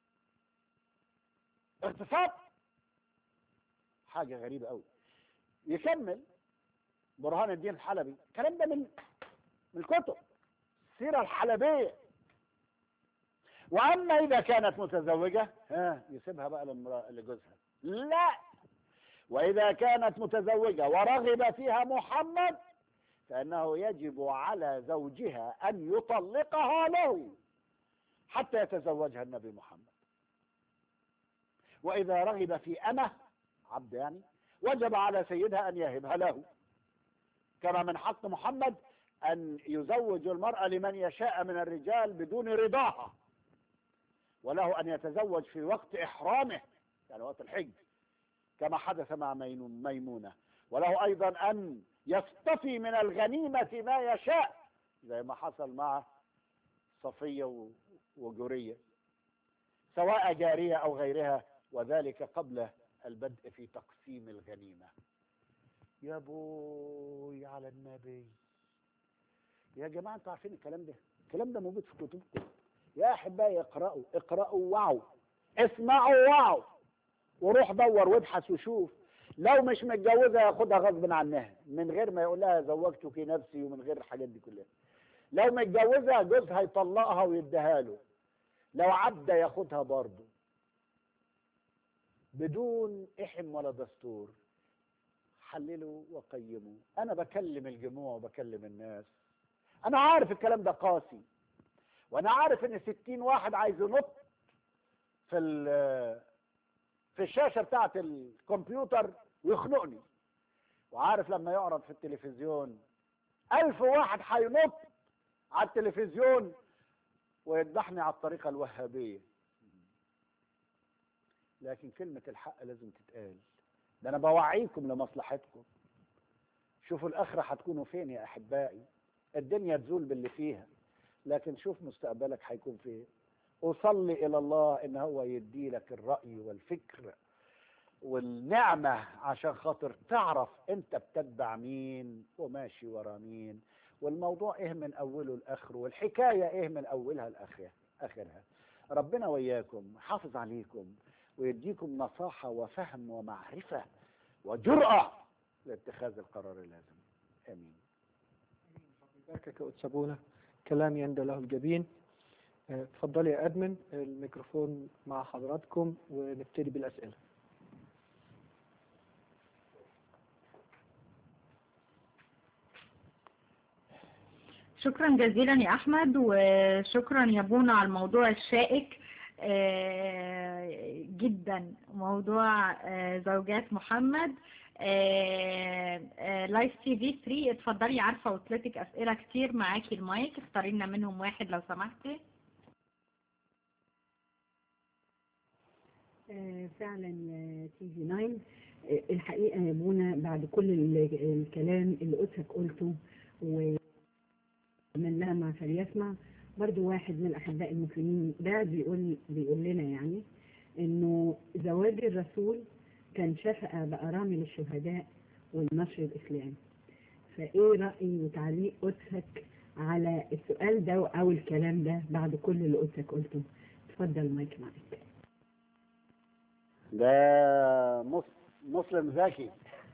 اغتصاب حاجة غريبة قوي يكمل برهان الدين الحلبي الكلام ده من من الكتب السيرة الحلبية وأما إذا كانت متزوجة ها يسيبها بقى لامرأة- لجوزها لا وإذا كانت متزوجة ورغب فيها محمد فإنه يجب على زوجها أن يطلقها له حتى يتزوجها النبي محمد وإذا رغب في أمه عبد يعني وجب على سيدها أن يهبها له كما من حق محمد أن يزوج المرأة لمن يشاء من الرجال بدون رضاها وله أن يتزوج في وقت إحرامه يعني وقت الحج كما حدث مع ميمون- ميمونة وله أيضا أن يصطفي من الغنيمة ما يشاء زي ما حصل مع صفية و- وجورية سواء جارية أو غيرها وذلك قبل البدء في تقسيم الغنيمة يا بوي على النبي يا جماعة انتوا عارفين الكلام ده الكلام ده موجود في كتبكم يا أحبائي اقرأوا اقرأوا وعوا اسمعوا وعوا وروح دور وابحث وشوف لو مش متجوزة ياخدها غصب عنها من غير ما يقول لها زوجتك نفسي ومن غير الحاجات دي كلها لو متجوزة جوزها يطلقها ويديها له لو عبد ياخدها برضه بدون إحم ولا دستور حللوا وقيموا أنا بكلم الجموع وبكلم الناس أنا عارف الكلام ده قاسي وأنا عارف إن ستين واحد عايز ينط في ال- في الشاشة بتاعة الكمبيوتر ويخنقني وعارف لما يعرض في التلفزيون ألف واحد هينط على التلفزيون ويذبحني على الطريقة الوهابية لكن كلمة الحق لازم تتقال ده أنا بوعيكم لمصلحتكم شوفوا الآخرة هتكونوا فين يا أحبائي الدنيا تزول باللي فيها لكن شوف مستقبلك هيكون فين أصلي إلى الله إن هو يدي لك الرأي والفكر والنعمة عشان خاطر تعرف أنت بتتبع مين وماشي ورا مين والموضوع ايه من اوله لاخره والحكايه ايه من اولها لاخرها اخرها ربنا وياكم حافظ عليكم ويديكم نصاحه وفهم ومعرفه وجرأه لاتخاذ القرار اللازم امين باركك يا قدس أبونا كلام يندى له الجبين آه، اتفضلي يا أدمن الميكروفون مع حضراتكم ونبتدي بالأسئلة شكرا جزيلا يا احمد وشكرا يا بونا على الموضوع الشائك آه، جدا موضوع آه، زوجات محمد لايف تي في 3 اتفضلي عارفه وصلتك اسئله كتير معاكي المايك اختاري لنا منهم واحد لو سمحتي آه، فعلا تي في 9 آه، الحقيقة يا منى بعد كل ال- الكلام اللي قدسك قلته ومن لها ما فليسمع برضو واحد من الأحباء المسلمين ده بيقول بيقول لنا يعني إنه زواج الرسول كان شفقة بأرامل الشهداء والنشر الإسلامي فإيه رأي وتعليق قدسك على السؤال ده أو الكلام ده بعد كل اللي قدسك قلته اتفضل مايك معاك ده مس- مسلم ذكي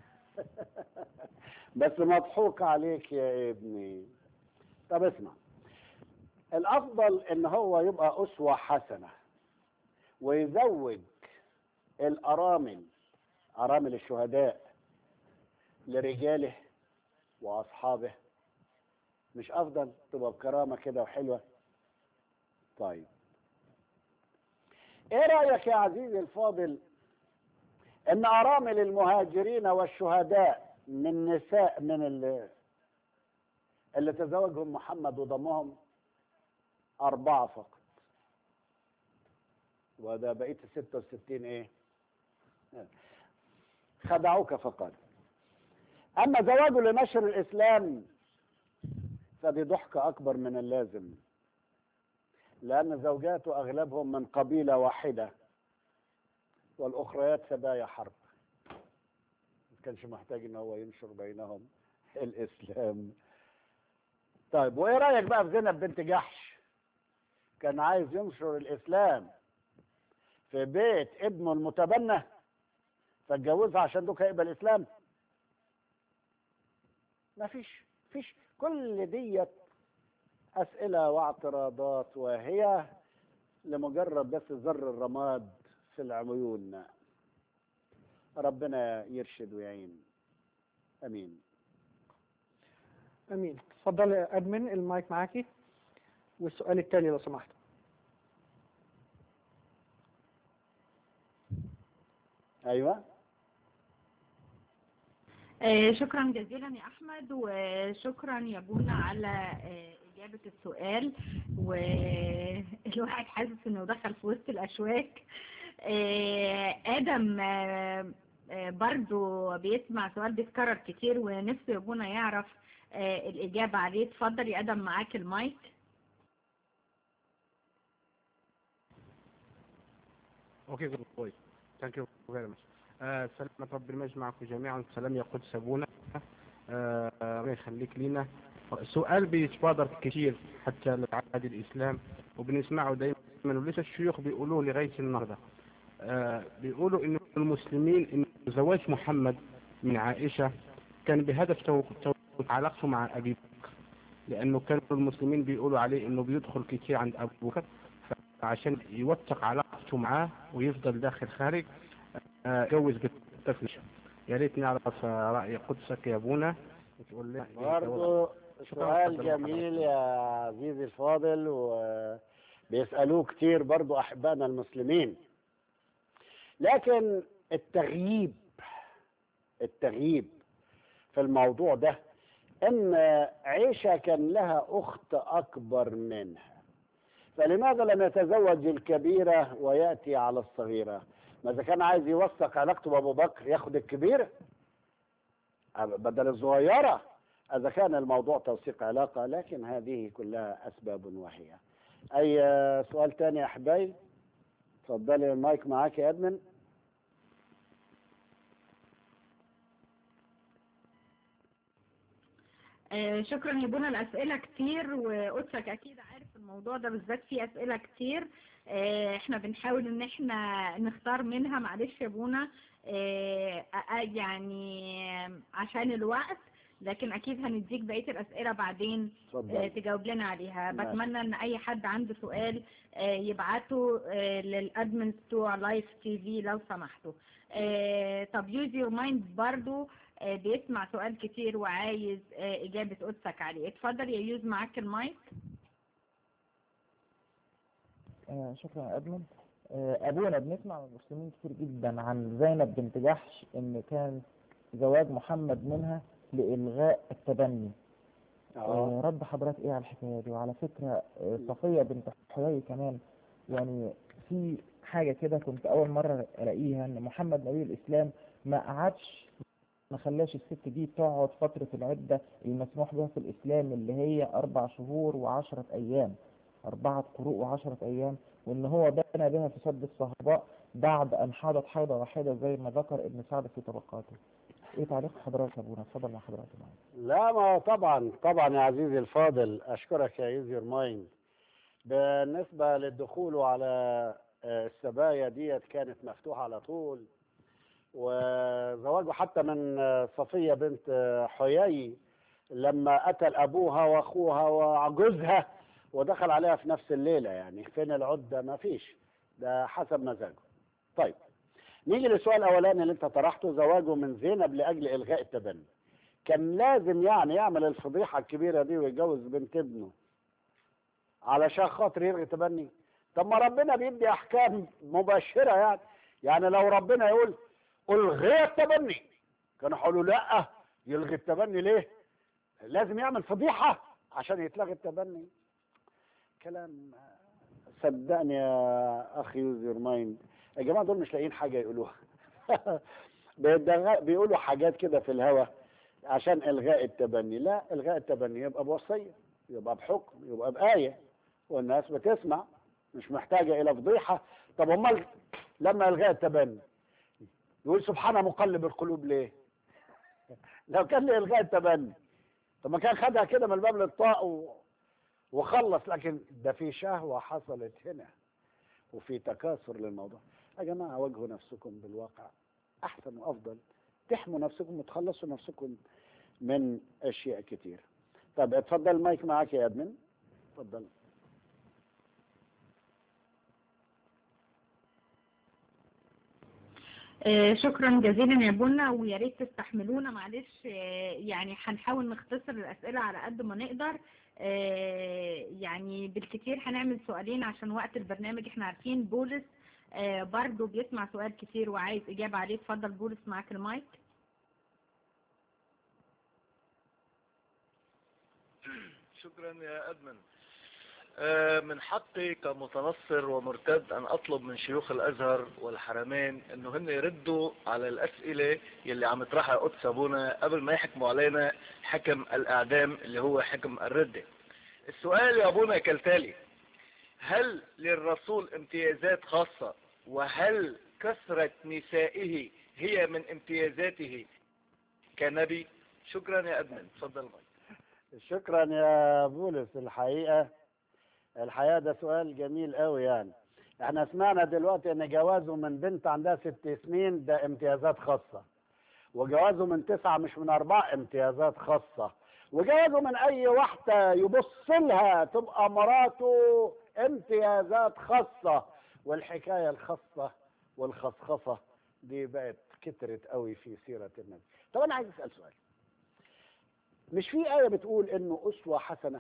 بس مضحوك عليك يا ابني طب اسمع الافضل ان هو يبقى اسوه حسنه ويزوج الارامل ارامل الشهداء لرجاله واصحابه مش افضل تبقى بكرامه كده وحلوه طيب ايه رايك يا عزيزي الفاضل ان ارامل المهاجرين والشهداء من نساء من اللي, اللي تزوجهم محمد وضمهم اربعه فقط وده بقيه ال 66 ايه خدعوك فقط اما زواجه لنشر الاسلام فدي ضحكه اكبر من اللازم لأن زوجاته أغلبهم من قبيلة واحدة والأخريات سبايا حرب ما كانش محتاج إن هو ينشر بينهم الإسلام طيب وإيه رأيك بقى في زينب بنت جحش كان عايز ينشر الإسلام في بيت ابنه المتبنى فاتجوزها عشان دوك يقبل الإسلام ما فيش فيش كل ديت أسئلة واعتراضات وهي لمجرد بس زر الرماد في العيون ربنا يرشد ويعين أمين أمين اتفضلي يا أدمن المايك معاكي والسؤال التالي لو سمحت أيوة آه، شكرا جزيلا يا احمد وشكرا يا بونا على آه، اجابه السؤال والواحد حاسس انه دخل في وسط الاشواك آه، ادم آه، آه، برضو بيسمع سؤال بيتكرر كتير ونفسه يا بونا يعرف آه، الاجابه عليه اتفضل يا ادم معاك المايك اوكي جود بوي ثانك يو فيري ماتش سلامة رب المجد معكم جميعا سلام يا قدس ابونا آه، ربنا يخليك لينا سؤال بيتبادر كثير حتى لعهد الاسلام وبنسمعه دايما ولسه الشيوخ بيقولوه لغايه النهارده آه، بيقولوا ان المسلمين ان زواج محمد من عائشه كان بهدف تو- تو- علاقته مع ابي بكر لانه كانوا المسلمين بيقولوا عليه انه بيدخل كتير عند ابو بكر فعشان يوثق علاقته معاه ويفضل داخل خارج آه، جوز بالطفل يا ريت نعرف آه، رأي قدسك يا ابونا وتقول لنا إيه برضو شكراً سؤال تفضل جميل يا عزيزي الفاضل وبيسألوه كتير برضو أحبائنا المسلمين لكن التغييب التغييب في الموضوع ده ان عيشة كان لها اخت اكبر منها فلماذا لم يتزوج الكبيرة ويأتي على الصغيرة ما اذا كان عايز يوثق علاقته بابو بكر ياخد الكبيرة بدل الصغيرة اذا كان الموضوع توثيق علاقة لكن هذه كلها اسباب وهي اي سؤال تاني يا احبائي اتفضلي المايك معاك يا ادمن آه، شكرا يا بونا الأسئلة كتير وقدسك أكيد عارف الموضوع ده بالذات فيه أسئلة كتير آه، احنا بنحاول ان احنا نختار منها معلش يا بونا آه، آه، يعني عشان الوقت لكن اكيد هنديك بقية الأسئلة بعدين آه، اتفضل تجاوب لنا عليها ماشي. بتمنى ان اي حد عنده سؤال آه، يبعته آه، للادمنز بتوع لايف تي في لو سمحتوا آه، طب يوز يور مايند برضو آه، بيسمع سؤال كتير وعايز آه، اجابة قدسك عليه اتفضل يا يوز معاك المايك آه، شكرا يا أدمن آه، أبونا بنسمع من المسلمين كتير جدا عن زينب بنت جحش إن كان زواج محمد منها لإلغاء التبني اه آه، رد حضرتك إيه على الحكاية دي وعلى فكرة آه، صفية بنت حيي كمان يعني في حاجة كده كنت أول مرة ألاقيها إن محمد نبي الإسلام ما قعدش ما خلاش الست دي تقعد فترة العدة المسموح بها في الإسلام اللي هي أربع شهور وعشرة أيام أربعة قروء وعشرة أيام وإن هو بنى بها في سد الصهباء بعد أن حاضت حيضة واحدة زي ما ذكر ابن سعد في طبقاته. إيه تعليق حضرتك يا أبونا؟ اتفضل مع حضرتك معايا. لا ما طبعا طبعا يا عزيزي الفاضل اشكرك يا يوز يور مايند بالنسبه للدخول على آه، السبايا ديت كانت مفتوحه على طول وزواجه حتى من آه، صفيه بنت آه، حيي لما قتل ابوها واخوها وجوزها ودخل عليها في نفس الليله يعني فين العده ما فيش ده حسب مزاجه طيب نيجي للسؤال الاولاني اللي انت طرحته زواجه من زينب لاجل الغاء التبني كان لازم يعني يعمل الفضيحة الكبيرة دي ويتجوز بنت ابنه علشان خاطر يلغي تبني طب ما ربنا بيدي أحكام مباشرة يعني يعني لو ربنا يقول ألغي التبني كانوا يقولوا لا يلغي التبني ليه؟ لازم يعمل فضيحة عشان يتلغي التبني كلام صدقني يا أخي يوز يور مايند يا جماعة دول مش لاقيين حاجة يقولوها بيدغ- بيقولوا حاجات كده في الهوا عشان الغاء التبني لا الغاء التبني يبقى بوصيه يبقى بحكم يبقى بايه والناس بتسمع مش محتاجه الى فضيحه طب امال لما الغاء التبني يقول سبحانه مقلب القلوب ليه لو كان لالغاء التبني طب ما كان خدها كده من الباب للطاق و... وخلص لكن ده في شهوه حصلت هنا وفي تكاثر للموضوع يا جماعه واجهوا نفسكم بالواقع احسن وافضل تحموا نفسكم وتخلصوا نفسكم من اشياء كتير طب اتفضل المايك معاك يا ادمن اتفضل آه، شكرا جزيلا يا بونا ويا ريت تستحملونا معلش آه، يعني هنحاول نختصر الأسئلة على قد ما نقدر آه، يعني بالكتير هنعمل سؤالين عشان وقت البرنامج احنا عارفين بولس آه، برضو بيسمع سؤال كتير وعايز إجابة عليه اتفضل بولس معاك المايك شكرا يا أدمن آه، من حقي كمتنصر ومرتد أن أطلب من شيوخ الأزهر والحرمين أنه هن يردوا على الأسئلة يلي عم يطرحها قدس أبونا قبل ما يحكموا علينا حكم الإعدام اللي هو حكم الردة السؤال يا أبونا كالتالي هل للرسول امتيازات خاصة وهل كثرة نسائه هي من امتيازاته كنبي شكرا يا أدمن تفضل معي شكرا يا بولس الحقيقه الحقيقه ده سؤال جميل قوي يعني احنا سمعنا دلوقتي ان جوازه من بنت عندها ست سنين ده امتيازات خاصه وجوازه من تسعة مش من أربعة امتيازات خاصة وجوازه من أي واحدة يبص لها تبقى مراته امتيازات خاصة والحكاية الخاصة والخصخصة دي بقت كترت قوي في سيرة النبي طب أنا عايز أسأل سؤال مش في آية بتقول إنه أسوة حسنة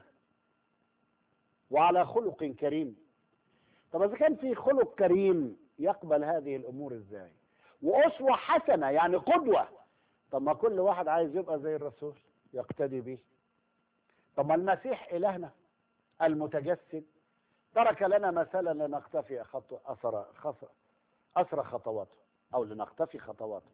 وعلى خلق كريم طب إذا كان في خلق كريم يقبل هذه الأمور إزاي وأسوة حسنة يعني قدوة طب ما كل واحد عايز يبقى زي الرسول يقتدي به طب ما المسيح إلهنا المتجسد ترك لنا مثلا لنقتفي خطو أثر خطو أثر خطواته أو لنقتفي خطواته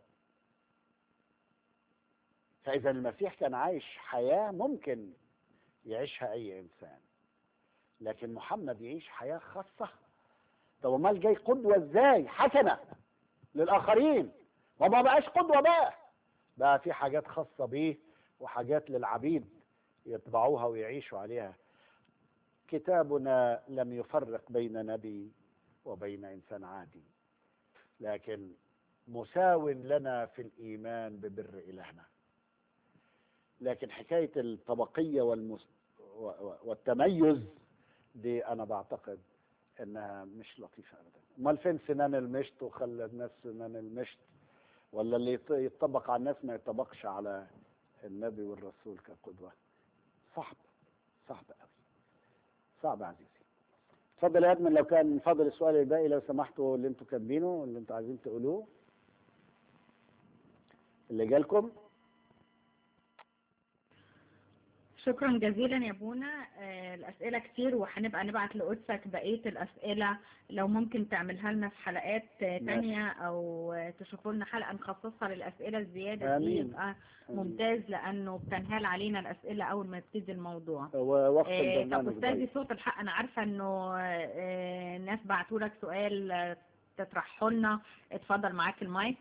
فإذا المسيح كان عايش حياة ممكن يعيشها أي إنسان لكن محمد يعيش حياة خاصة طب امال جاي قدوة ازاي حسنة للآخرين وما بقاش قدوة بقى بقى في حاجات خاصة بيه وحاجات للعبيد يتبعوها ويعيشوا عليها كتابنا لم يفرق بين نبي وبين إنسان عادي لكن مساو لنا في الإيمان ببر إلهنا لكن حكاية الطبقية والمس... و- و- والتميز دي أنا بعتقد إنها مش لطيفة أبدا أمال فين سنان المشط وخلى الناس سنان المشط ولا اللي يط- يطبق على الناس ما يطبقش على النبي والرسول كقدوة صعب صعب قوي صعب عزيزي اتفضل يا ادمن لو كان فاضل السؤال الباقي لو سمحتوا اللي انتوا كاتبينه اللي انتوا عايزين تقولوه اللي جالكم شكرا جزيلا يا بونا آه، الأسئلة كتير وهنبقى نبعت لقدسك بقية الأسئلة لو ممكن تعملها لنا في حلقات آه، تانية أو آه، تشوفوا لنا حلقة نخصصها للأسئلة الزيادة دي آمين. يبقى ممتاز لأنه بتنهال علينا الأسئلة أول ما يبتدي الموضوع هو وقت آه، طب البرنامج أستاذي ضيق. صوت الحق أنا عارفة إنه آه، ناس بعتوا لك سؤال آه، تطرحه لنا اتفضل معاك المايك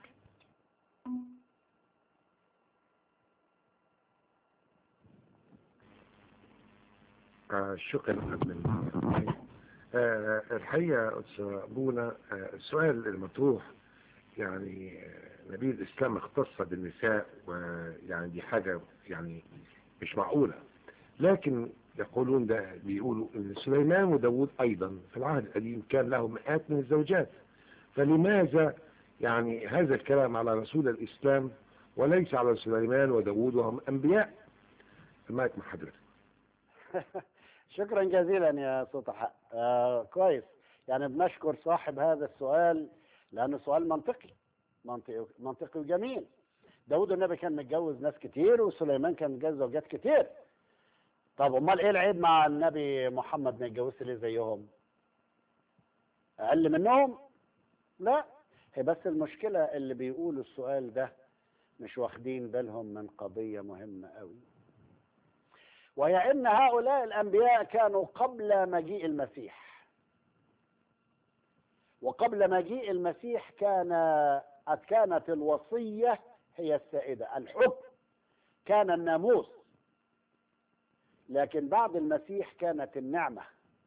آه، شكرا أدمن آه، الحقيقة أستاذ أبونا آه، السؤال المطروح يعني آه، نبي الإسلام اختص بالنساء ويعني دي حاجة يعني مش معقولة لكن يقولون ده بيقولوا ان سليمان وداود ايضا في العهد القديم كان لهم مئات من الزوجات فلماذا يعني هذا الكلام على رسول الاسلام وليس على سليمان وداود وهم انبياء المايك مع حضرتك شكرا جزيلا يا صوت حق آه كويس يعني بنشكر صاحب هذا السؤال لأنه سؤال منطقي منطقي منطقي وجميل داود النبي كان متجوز ناس كتير وسليمان كان متجوز زوجات كتير طب امال ايه العيب مع النبي محمد ما يتجوزش ليه زيهم اقل منهم لا هي بس المشكله اللي بيقولوا السؤال ده مش واخدين بالهم من قضيه مهمه قوي وهي ان هؤلاء الانبياء كانوا قبل مجيء المسيح وقبل مجيء المسيح كان كانت الوصيه هي السائده الحكم كان الناموس لكن بعد المسيح كانت النعمه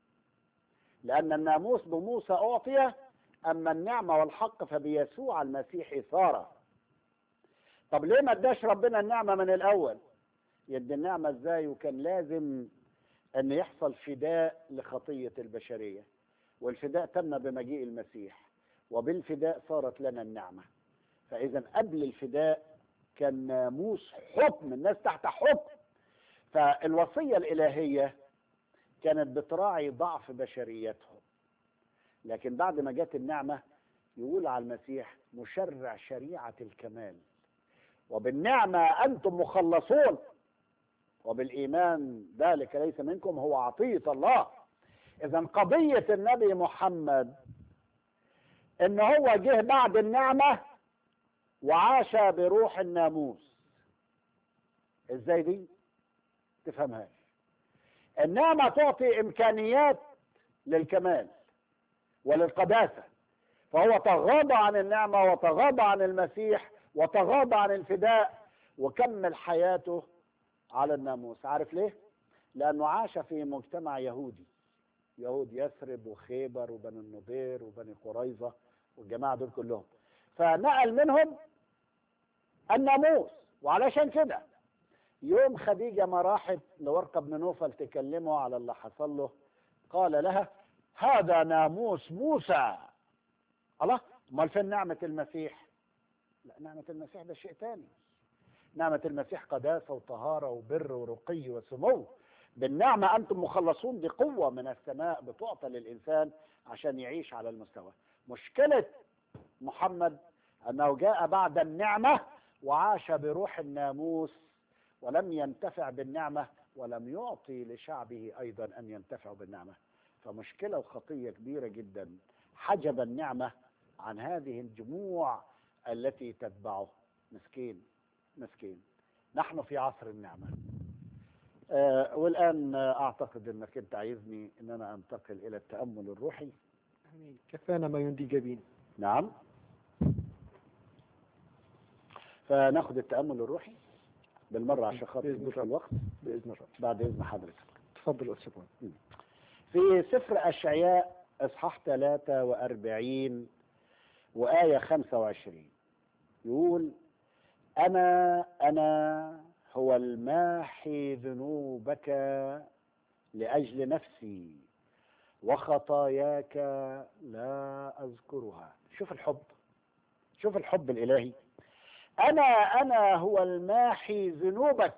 لان الناموس بموسى اعطي اما النعمه والحق فبيسوع المسيح صار طب ليه ما اداش ربنا النعمه من الاول يدي النعمة ازاي وكان لازم ان يحصل فداء لخطية البشرية والفداء تم بمجيء المسيح وبالفداء صارت لنا النعمة فاذا قبل الفداء كان ناموس حكم الناس تحت حكم فالوصية الالهية كانت بتراعي ضعف بشريتهم لكن بعد ما جت النعمة يقول على المسيح مشرع شريعة الكمال وبالنعمة أنتم مخلصون وبالإيمان ذلك ليس منكم هو عطية الله إذا قضية النبي محمد إن هو جه بعد النعمة وعاش بروح الناموس إزاي دي؟ تفهمهاش النعمة تعطي إمكانيات للكمال وللقداسة فهو تغاضى عن النعمة وتغاضى عن المسيح وتغاضى عن الفداء وكمل حياته على الناموس عارف ليه لانه عاش في مجتمع يهودي يهود يثرب وخيبر وبني النضير وبني قريظه والجماعه دول كلهم فنقل منهم الناموس وعلشان كده يوم خديجه ما راحت لورقه بن نوفل تكلمه على اللي حصل له قال لها هذا ناموس موسى الله امال فين نعمه المسيح لا نعمه المسيح ده شيء تاني نعمة المسيح قداسة وطهارة وبر ورقي وسمو بالنعمة أنتم مخلصون بقوة من السماء بتعطى للإنسان عشان يعيش على المستوى مشكلة محمد أنه جاء بعد النعمة وعاش بروح الناموس ولم ينتفع بالنعمة ولم يعطي لشعبه أيضا أن ينتفعوا بالنعمة فمشكلة وخطية كبيرة جدا حجب النعمة عن هذه الجموع التي تتبعه مسكين مسكين نحن في عصر النعمة آه والآن آه، أعتقد أنك أنت عايزني أن أنا أنتقل إلى التأمل الروحي آمين. كفانا ما يندي جبين نعم فناخد التأمل الروحي بالمره عشان خاطر بإذن نشوف الله. الوقت بإذن الله بعد اذن حضرتك تفضل أستاذ بونا في سفر أشعياء إصحاح 43 وآية 25 يقول أنا أنا هو الماحي ذنوبك لأجل نفسي وخطاياك لا أذكرها شوف الحب شوف الحب الإلهي أنا أنا هو الماحي ذنوبك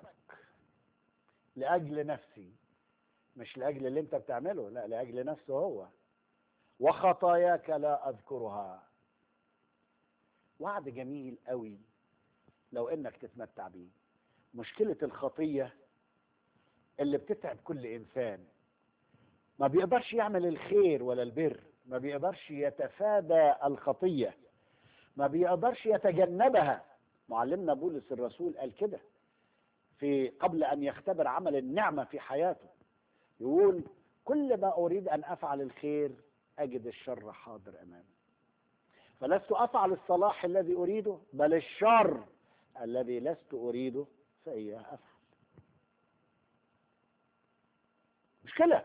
لأجل نفسي مش لأجل اللي أنت بتعمله لا لأجل نفسه هو وخطاياك لا أذكرها وعد جميل قوي لو إنك تتمتع بيه مشكلة الخطية اللي بتتعب كل إنسان ما بيقدرش يعمل الخير ولا البر ما بيقدرش يتفادى الخطية ما بيقدرش يتجنبها معلمنا بولس الرسول قال كده في قبل أن يختبر عمل النعمة في حياته يقول كل ما أريد أن أفعل الخير أجد الشر حاضر أمامي فلست أفعل الصلاح الذي أريده بل الشر الذي لست أريده فإياه أفعل مشكلة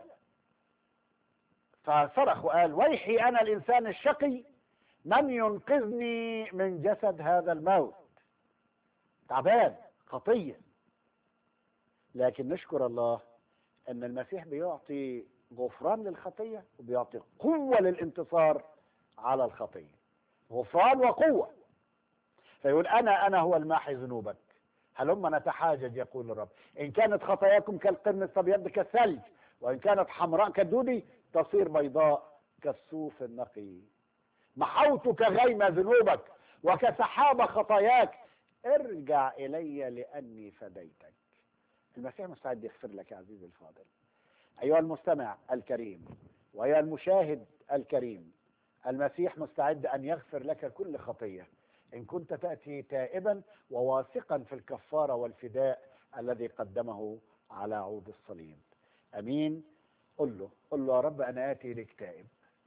فصرخ وقال ويحي أنا الإنسان الشقي من ينقذني من جسد هذا الموت تعبان خطية لكن نشكر الله ان المسيح بيعطي غفران للخطيه وبيعطي قوه للانتصار على الخطيه غفران وقوه فيقول انا انا هو الماحي ذنوبك هلما نتحاجج يقول الرب ان كانت خطاياكم كالقرمز فبيد كالثلج وان كانت حمراء كالدودي تصير بيضاء كالصوف النقي محوت كغيم ذنوبك وكسحاب خطاياك ارجع الي لاني فديتك المسيح مستعد يغفر لك يا عزيزي الفاضل أيها المستمع الكريم وأيها المشاهد الكريم المسيح مستعد أن يغفر لك كل خطية إن كنت تأتي تائبا وواثقا في الكفارة والفداء الذي قدمه على عود الصليب أمين قل له قل له يا رب أنا آتي لك تائب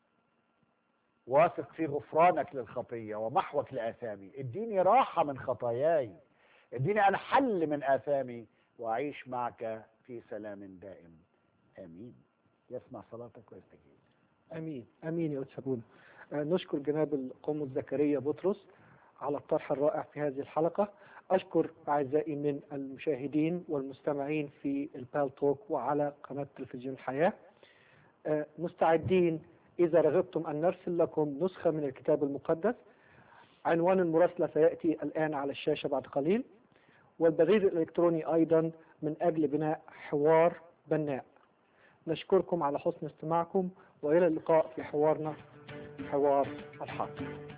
واثق في غفرانك للخطية ومحوك لآثامي اديني راحة من خطاياي اديني أنا حل من آثامي وأعيش معك في سلام دائم آمين يسمع صلاتك ويستجيب امين امين يا استاذ بونا آه، نشكر جناب القمص زكريا بطرس على الطرح الرائع في هذه الحلقه اشكر اعزائي من المشاهدين والمستمعين في البال توك وعلى قناه تلفزيون الحياه آه، مستعدين اذا رغبتم ان نرسل لكم نسخه من الكتاب المقدس عنوان المراسله سياتي الان على الشاشه بعد قليل والبريد الالكتروني ايضا من اجل بناء حوار بناء نشكركم على حسن استماعكم والى اللقاء في حوارنا حوار الحق